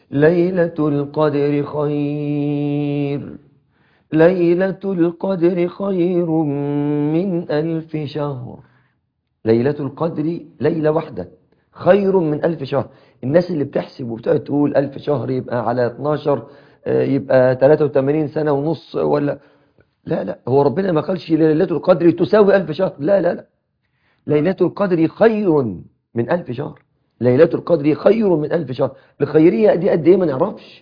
ليلة القدر خير ليلة القدر خير من ألف شهر ليلة القدر ليلة واحدة خير من ألف شهر الناس اللي بتحسب وبتقعد تقول ألف شهر يبقى على 12 آه، يبقى 83 سنة ونص ولا لا لا هو ربنا ما قالش ليلة القدر تساوي ألف شهر لا لا لا ليلة القدر خير من ألف شهر ليلة القدر خير من ألف شهر الخيرية دي قد إيه ما نعرفش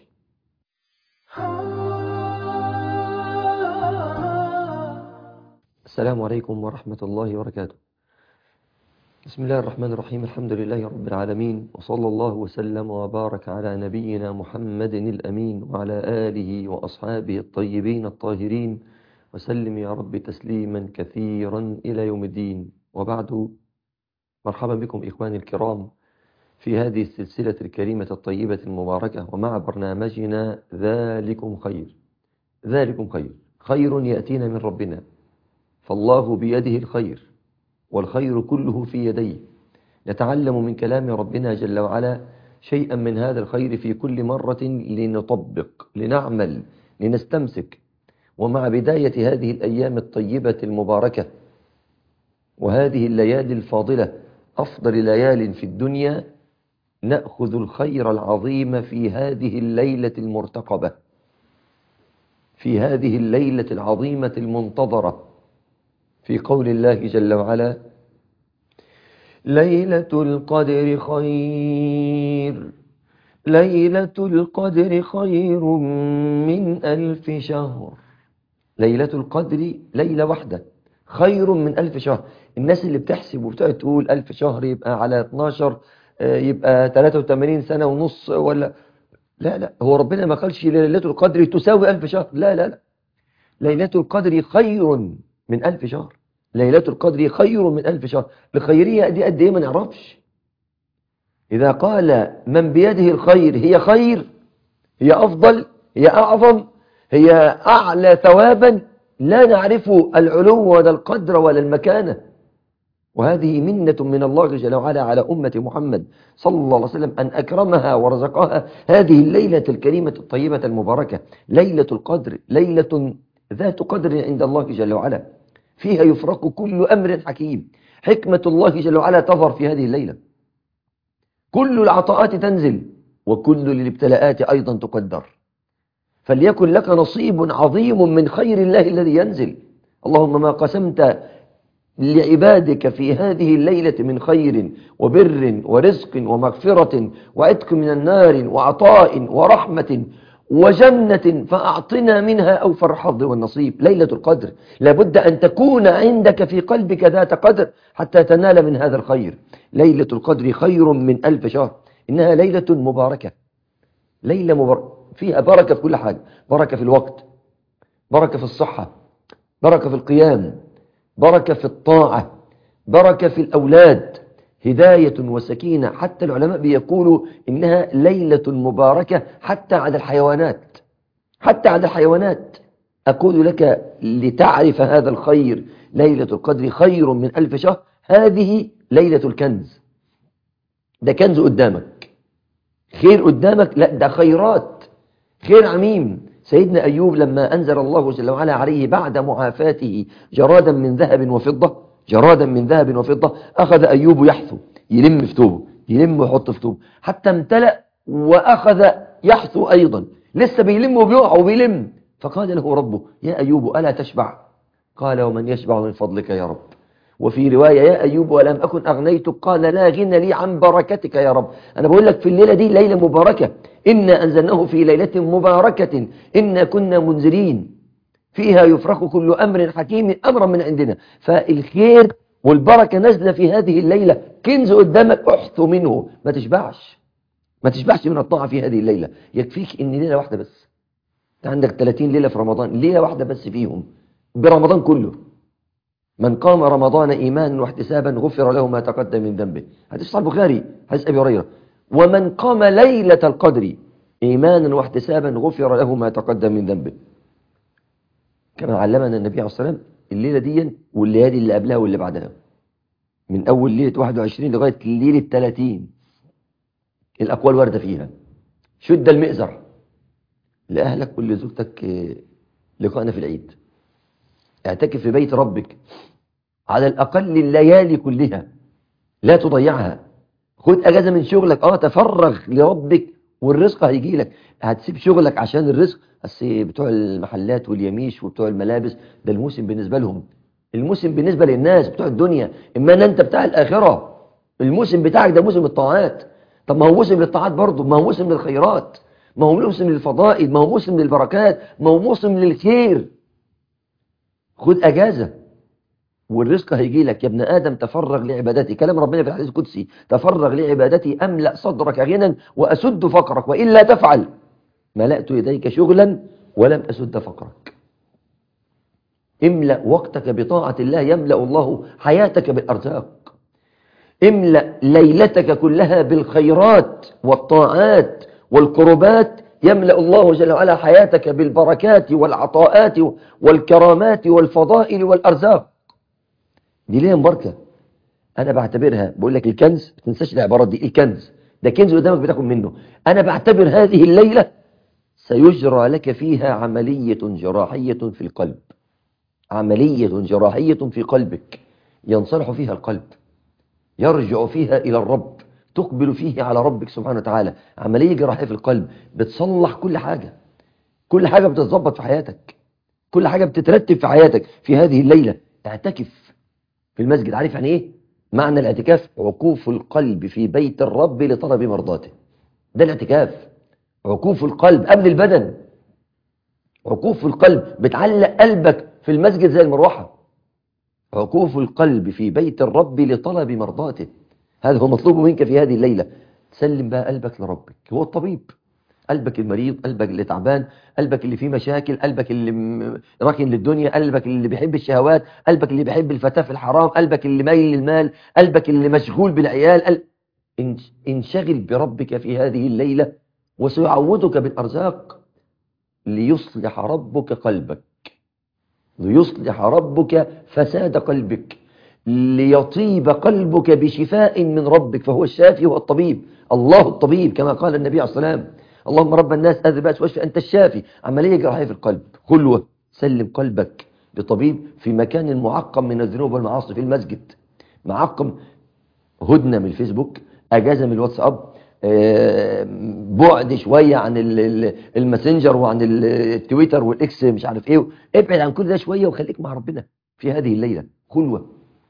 السلام عليكم ورحمة الله وبركاته بسم الله الرحمن الرحيم الحمد لله رب العالمين وصلى الله وسلم وبارك على نبينا محمد الأمين وعلى آله وأصحابه الطيبين الطاهرين وسلم يا رب تسليما كثيرا إلى يوم الدين وبعد مرحبا بكم إخواني الكرام في هذه السلسلة الكريمة الطيبة المباركة ومع برنامجنا ذلكم خير ذلكم خير خير يأتينا من ربنا فالله بيده الخير والخير كله في يديه نتعلم من كلام ربنا جل وعلا شيئا من هذا الخير في كل مرة لنطبق لنعمل لنستمسك ومع بداية هذه الأيام الطيبة المباركة وهذه الليالي الفاضلة أفضل ليال في الدنيا نأخذ الخير العظيم في هذه الليلة المرتقبة في هذه الليلة العظيمة المنتظرة في قول الله جل وعلا ليلة القدر خير ليلة القدر خير من ألف شهر ليلة القدر ليلة واحدة خير من ألف شهر الناس اللي بتحسب وبتقعد تقول ألف شهر يبقى على 12 آه، يبقى 83 سنة ونص ولا لا لا هو ربنا ما قالش ليلة القدر تساوي ألف شهر لا لا لا ليلة القدر خير من ألف شهر ليلة القدر خير من ألف شهر الخيرية دي قد إيه ما نعرفش إذا قال من بيده الخير هي خير هي أفضل هي أعظم هي أعلى ثوابا لا نعرف العلو ولا القدر ولا المكانة وهذه منة من الله جل وعلا على أمة محمد صلى الله عليه وسلم أن أكرمها ورزقها هذه الليلة الكريمة الطيبة المباركة ليلة القدر ليلة ذات قدر عند الله جل وعلا فيها يفرق كل أمر حكيم حكمة الله جل وعلا تظهر في هذه الليلة كل العطاءات تنزل وكل الابتلاءات أيضا تقدر فليكن لك نصيب عظيم من خير الله الذي ينزل اللهم ما قسمت لعبادك في هذه الليلة من خير وبر ورزق ومغفرة وعتق من النار وعطاء ورحمة وجنة فأعطنا منها أوفر الحظ والنصيب ليلة القدر لابد أن تكون عندك في قلبك ذات قدر حتى تنال من هذا الخير ليلة القدر خير من ألف شهر إنها ليلة مباركة ليلة مباركة فيها بركة في كل حاجة بركة في الوقت بركة في الصحة بركة في القيام بركة في الطاعة بركة في الأولاد هداية وسكينة حتى العلماء بيقولوا إنها ليلة مباركة حتى على الحيوانات حتى على الحيوانات أقول لك لتعرف هذا الخير ليلة القدر خير من ألف شهر هذه ليلة الكنز ده كنز قدامك خير قدامك لا ده خيرات خير عميم سيدنا أيوب لما أنزل الله جل وعلا عليه بعد معافاته جرادا من ذهب وفضة جرادا من ذهب وفضة أخذ أيوب يحثو يلم في توبه يلم ويحط في توبه حتى امتلأ وأخذ يحثو أيضا لسه بيلم وبيقع وبيلم فقال له ربه يا أيوب ألا تشبع قال ومن يشبع من فضلك يا رب وفي رواية يا أيوب ولم أكن أغنيتك قال لا غنى لي عن بركتك يا رب أنا بقول لك في الليلة دي ليلة مباركة إنا أنزلناه في ليلة مباركة إنا كنا منذرين فيها يفرق كل أمر حكيم أمرا من عندنا فالخير والبركة نازلة في هذه الليلة كنز قدامك احث منه ما تشبعش ما تشبعش من الطاعة في هذه الليلة يكفيك إن ليلة واحدة بس أنت عندك 30 ليلة في رمضان ليلة واحدة بس فيهم برمضان كله من قام رمضان إيمانا واحتسابا غفر له ما تقدم من ذنبه حديث صحيح البخاري حديث أبي هريرة ومن قام ليلة القدر إيمانا واحتسابا غفر له ما تقدم من ذنبه كما علمنا النبي عليه الصلاة والسلام الليلة دي والليالي اللي قبلها واللي بعدها من أول ليلة 21 لغاية ليلة 30 الأقوال واردة فيها شد المئزر لأهلك قل لزوجتك آه، لقاءنا في العيد اعتكف في بيت ربك على الأقل الليالي كلها لا تضيعها خد أجازة من شغلك اه تفرغ لربك والرزق هيجي لك هتسيب شغلك عشان الرزق بس بتوع المحلات واليميش وبتوع الملابس ده الموسم بالنسبة لهم الموسم بالنسبة للناس بتوع الدنيا إما أن أنت بتاع الآخرة الموسم بتاعك ده موسم الطاعات طب ما هو موسم للطاعات برضه ما هو موسم للخيرات ما هو موسم للفضائل ما هو موسم للبركات ما هو موسم للخير خد أجازة والرزق هيجي لك يا ابن آدم تفرغ لعبادتي كلام ربنا في الحديث القدسي تفرغ لعبادتي أملأ صدرك غنى وأسد فقرك وإلا تفعل ملأت يديك شغلا ولم أسد فقرك املأ وقتك بطاعة الله يملأ الله حياتك بالأرزاق املأ ليلتك كلها بالخيرات والطاعات والقربات يملأ الله جل وعلا حياتك بالبركات والعطاءات والكرامات والفضائل والأرزاق دي ليه مباركة أنا بعتبرها بقول لك الكنز ما تنساش العبارات دي الكنز ده كنز قدامك بتاخد منه أنا بعتبر هذه الليلة سيجرى لك فيها عملية جراحية في القلب عملية جراحية في قلبك ينصلح فيها القلب يرجع فيها إلى الرب تقبل فيه على ربك سبحانه وتعالى عملية جراحية في القلب بتصلح كل حاجة كل حاجة بتتظبط في حياتك كل حاجة بتترتب في حياتك في هذه الليلة اعتكف في المسجد عارف يعني ايه معنى الاعتكاف عكوف القلب في بيت الرب لطلب مرضاته ده الاعتكاف عكوف القلب قبل البدن عكوف القلب بتعلق قلبك في المسجد زي المروحة عكوف القلب في بيت الرب لطلب مرضاته هذا هو مطلوب منك في هذه الليلة تسلم بقى قلبك لربك هو الطبيب قلبك المريض قلبك اللي تعبان قلبك اللي فيه مشاكل قلبك اللي م- راكن للدنيا قلبك اللي بيحب الشهوات قلبك اللي بيحب الفتاة في الحرام قلبك اللي مايل للمال قلبك اللي مشغول بالعيال قل... انش- انشغل بربك في هذه الليلة وسيعوضك بالأرزاق ليصلح ربك قلبك ليصلح ربك فساد قلبك ليطيب قلبك بشفاء من ربك فهو الشافي هو الطبيب الله الطبيب كما قال النبي عليه الصلاة والسلام اللهم رب الناس أذ بأس واشفي أنت الشافي عملية جراحية في القلب خلوة سلم قلبك لطبيب في مكان معقم من الذنوب والمعاصي في المسجد معقم هدنة من الفيسبوك أجازة من الواتساب آه، بعد شوية عن ال- ال- الماسنجر وعن ال- التويتر والإكس مش عارف إيه ابعد عن كل ده شوية وخليك مع ربنا في هذه الليلة خلوة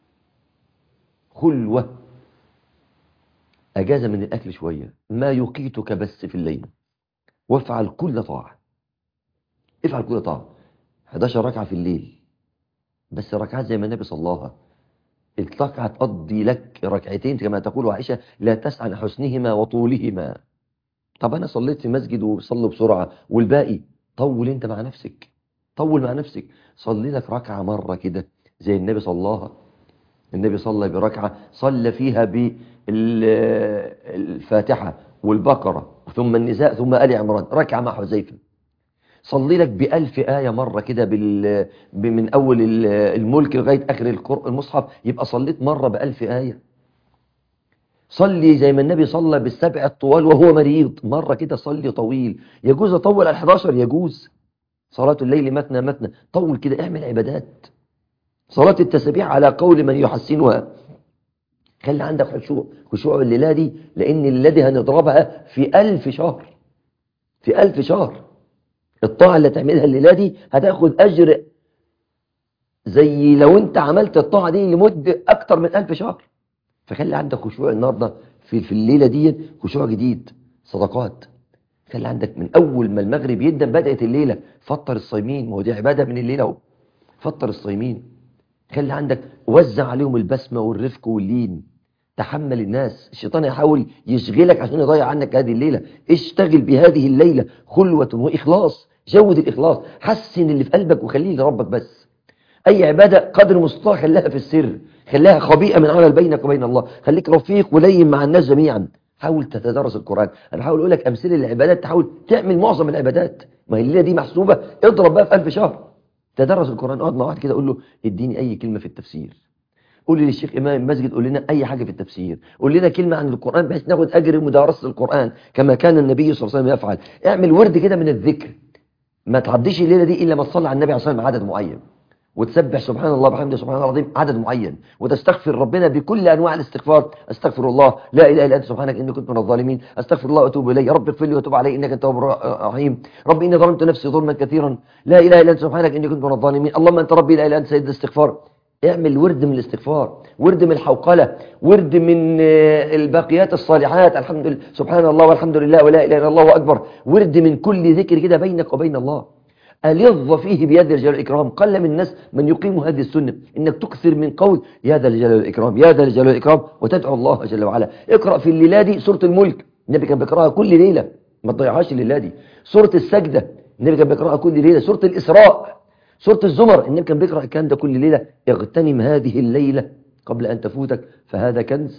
خلوة أجازة من الأكل شوية ما يقيتك بس في الليل وافعل كل طاعة افعل كل طاعة 11 ركعة في الليل بس ركعات زي ما النبي صلاها الركعة تقضي لك ركعتين كما تقول عائشة لا تسعى عن حسنهما وطولهما طب أنا صليت في مسجد وصلوا بسرعة والباقي طول أنت مع نفسك طول مع نفسك صلي لك ركعة مرة كده زي النبي صلاها النبي صلى بركعة صلى فيها بالفاتحة والبقرة ثم النساء ثم آل عمران ركعة مع حذيفة صلي لك بألف آية مرة كده بال... ب- من أول ال- الملك لغاية آخر القر- المصحف يبقى صليت مرة بألف آية صلي زي ما النبي صلى بالسبع الطوال وهو مريض مرة كده صلي طويل يجوز أطول على 11 يجوز صلاة الليل مثنى مثنى طول كده اعمل عبادات صلاة التسبيح على قول من يحسنها خلي عندك خشوع خشوع الليلة دي لأن الليلة دي هنضربها في ألف شهر في ألف شهر الطاعة اللي تعملها الليلة دي هتاخد أجر زي لو انت عملت الطاعة دي لمدة أكتر من ألف شهر فخلي عندك خشوع النهاردة في في الليلة دي خشوع جديد صدقات خلي عندك من أول ما المغرب يبدأ بدأت الليلة فطر الصايمين ما هو دي عبادة من الليلة اهو فطر الصايمين خلي عندك وزع عليهم البسمة والرفق واللين تحمل الناس الشيطان يحاول يشغلك عشان يضيع عنك هذه الليلة اشتغل بهذه الليلة خلوة وإخلاص جود الإخلاص حسن اللي في قلبك وخليه لربك بس أي عبادة قدر المستطاع خليها في السر خليها خبيئة من عمل بينك وبين الله خليك رفيق ولين مع الناس جميعا حاول تتدرس القرآن أنا حاول أقول لك أمثلة للعبادات تحاول تعمل معظم العبادات ما هي الليلة دي محسوبة اضرب بقى في ألف شهر تدرس القرآن اقعد مع واحد كده قول له اديني أي كلمة في التفسير قول لي للشيخ إمام المسجد قول لنا أي حاجة في التفسير قول لنا كلمة عن القرآن بحيث ناخد أجر مدارسة القرآن كما كان النبي صلى الله عليه وسلم يفعل اعمل ورد كده من الذكر ما تعديش الليلة دي إلا ما تصلي على النبي عليه الصلاة والسلام عدد معين وتسبح سبحان الله بحمده سبحان الله العظيم عدد معين وتستغفر ربنا بكل انواع الاستغفار استغفر الله لا اله الا انت سبحانك اني كنت من الظالمين استغفر الله واتوب اليه رب اغفر لي وتوب علي انك انت التواب الرحيم رب اني ظلمت نفسي ظلما كثيرا لا اله الا انت سبحانك اني كنت من الظالمين اللهم انت ربي لا اله الا انت سيد الاستغفار اعمل ورد من الاستغفار ورد من الحوقلة ورد من الباقيات الصالحات الحمد لله سبحان الله والحمد لله ولا اله الا الله اكبر ورد من كل ذكر كده بينك وبين الله ألظ فيه بيد الجلال والإكرام قل من الناس من يقيم هذه السنة إنك تكثر من قول يا ذا الجلال والإكرام يا ذا الجلال والإكرام وتدعو الله جل وعلا اقرأ في الليلة دي سورة الملك النبي كان بيقرأها كل ليلة ما تضيعهاش الليلة دي سورة السجدة النبي كان بيقرأها كل ليلة سورة الإسراء سورة الزمر النبي كان بيقرأ الكلام ده كل ليلة اغتنم هذه الليلة قبل أن تفوتك فهذا كنز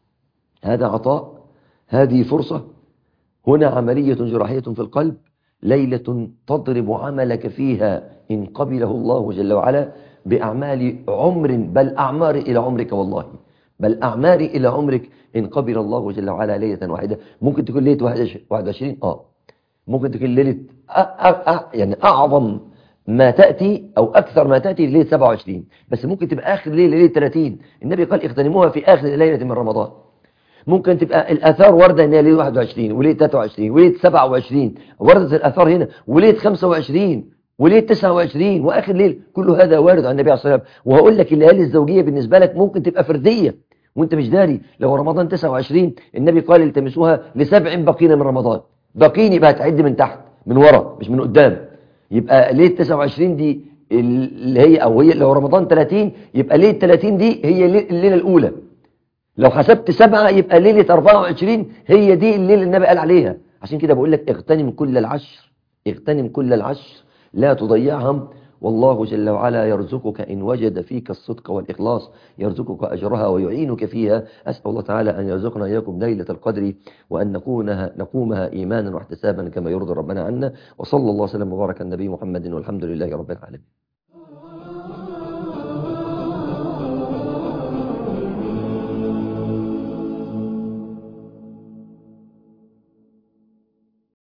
هذا عطاء هذه فرصة هنا عملية جراحية في القلب ليلة تضرب عملك فيها إن قبله الله جل وعلا بأعمال عمر بل أعمار إلى عمرك والله بل أعمار إلى عمرك إن قبل الله جل وعلا ليلة واحدة ممكن تكون ليلة 21 آه ممكن تكون ليلة أ أ أ يعني أعظم ما تأتي أو أكثر ما تأتي ليلة 27 بس ممكن تبقى آخر ليلة ليلة 30 النبي قال اغتنموها في آخر ليلة من رمضان ممكن تبقى الآثار وردة ان هي ليلة 21 وليلة 23 وليلة 27 وردت الآثار هنا وليلة 25 وليلة 29 وآخر ليل كل هذا وارد عن النبي عليه الصلاة والسلام وهقول لك الليالي الزوجية بالنسبة لك ممكن تبقى فردية وانت مش داري لو رمضان 29 النبي قال التمسوها لسبع بقين من رمضان بقين يبقى هتعد من تحت من ورا مش من قدام يبقى ليلة 29 دي اللي هي او هي لو رمضان 30 يبقى ليلة 30 دي هي الليلة الأولى لو حسبت سبعة يبقى ليلة 24 هي دي الليلة النبي قال عليها عشان كده بقول لك اغتنم كل العشر اغتنم كل العشر لا تضيعهم والله جل وعلا يرزقك إن وجد فيك الصدق والإخلاص يرزقك أجرها ويعينك فيها أسأل الله تعالى أن يرزقنا إياكم ليلة القدر وأن نكونها نقومها إيمانا واحتسابا كما يرضي ربنا عنا وصلى الله وسلم وبارك على النبي محمد والحمد لله رب العالمين